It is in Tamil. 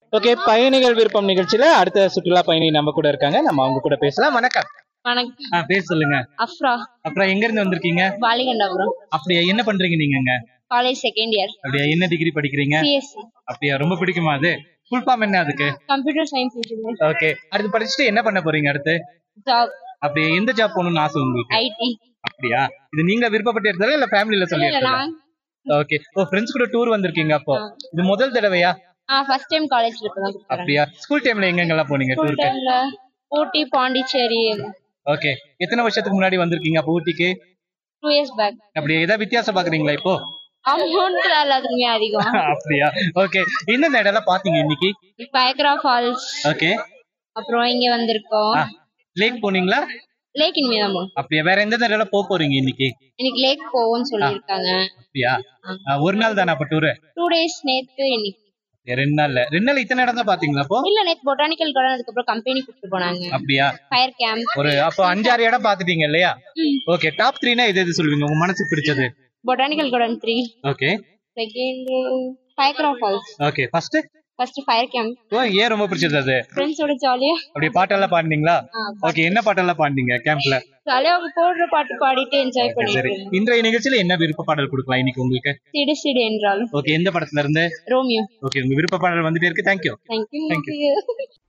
ஓகே பயணிகள் விருப்பம் நிகழ்ச்சியில அடுத்த சுற்றுலா பயணி நம்ம கூட இருக்காங்க நம்ம அவங்க கூட பேசலாம் வணக்கம் வணக்கம் ஆ, பேர் சொல்லுங்க அஃப்ரா அப்புறம் எங்க இருந்து வந்திருக்கீங்க பாலிகண்டாபுரம் அப்படியா என்ன பண்றீங்க நீங்கங்க காலேஜ் செகண்ட் இயர் அப்படியா என்ன டிகிரி படிக்கிறீங்க சிஎஸ்சி அப்படியா ரொம்ப பிடிக்குமா அது ஃபுல் ஃபார்ம் என்ன அதுக்கு கம்ப்யூட்டர் சயின்ஸ் இன்ஜினியர் ஓகே அடுத்து படிச்சுட்டு என்ன பண்ண போறீங்க அடுத்து ஜாப் அப்படியே எந்த ஜாப் போகணும்னு ஆசை உங்களுக்கு ஐடி அப்படியா இது நீங்க விருப்பப்பட்டு எடுத்தாலும் இல்ல ஃபேமிலில சொல்லி இல்ல எடுத்ததா? நான் ஓகே ஓ ஃப்ரெண்ட்ஸ் கூட டூர் வந்திருக்கீங்க அப்போ இது முதல் தடவையா ஆ ஃபர்ஸ்ட் டைம் காலேஜ் ட்ரிப் தான் கொடுக்குறேன் அப்படியா ஸ்கூல் டைம்ல எங்கெங்கெல்லாம் போனீங்க ஸ்கூல் டூருக்கு டைம்ல ஊட்டி பாண்டிச்சேரி ஓகே எத்தனை வருஷத்துக்கு முன்னாடி வந்திருக்கீங்க அப்போ ஊட்டிக்கு டூ இயர்ஸ் பேக் அப்படியே ஏதாவது வித்தியாசம் பாக்குறீங்களா இப்போ அமௌண்ட் எல்லாத்துக்குமே அதிகம் அப்படியா ஓகே எந்தெந்த இடம்லாம் பாத்தீங்க இன்னைக்கு பயக்ரா ஃபால்ஸ் ஓகே அப்புறம் இங்க வந்திருக்கோம் லேக் போனீங்களா லேக் இனிமேதான் அப்படியா வேற எந்தெந்த இடம்லாம் போக போறீங்க இன்னைக்கு இன்னைக்கு லேக் போவோம்னு சொல்லியிருக்காங்க அப்படியா ஆ, ஒரு நாள் தானே அப்ப டூரு டூ டேஸ் நேத்து இன்னைக்கு ரெண்டு நாள்ல ரெண்டு நாள் இத்தனை இடம் தான் பாத்தீங்களா அப்போ இல்ல நேத்து பொட்டானிக்கல் கார்டன் அதுக்கப்புறம் கம்பெனி கூப்பிட்டு போனாங்க அப்படியா ஃபயர் கேம்ப் ஒரு அப்போ அஞ்சாறு இடம் பாத்துட்டீங்க இல்லையா ஓகே டாப் த்ரீனா எது எது சொல்லுவீங்க உங்க மனசுக்கு பிடிச்சது botanical garden three okay second Pykara falls okay first first fire camp oh ஏன் ரொம்ப பிடிச்சது அது ஃப்ரெண்ட்ஸோட ஜாலியா அப்படியே பாட்டெல்லாம் பாடினீங்களா ஆ, ஓகே என்ன பாட்டெல்லாம் பாடினீங்க கேம்ப்ல ஜாலியா அவங்க போடுற பாட்டு பாடிட்டு என்ஜாய் சரி பண்ணிட்டு இன்றைய நிகழ்ச்சியில என்ன விருப்ப பாடல் கொடுக்கலாம் இன்னைக்கு உங்களுக்கு சிடு சிடு என்றாலும் ஓகே எந்த படத்துல இருந்து ரோமியோ ஓகே உங்க விருப்ப பாடல் வந்துட்டே இருக்கு தேங்க்யூ தேங்க்யூ Thank தேங்க்யூ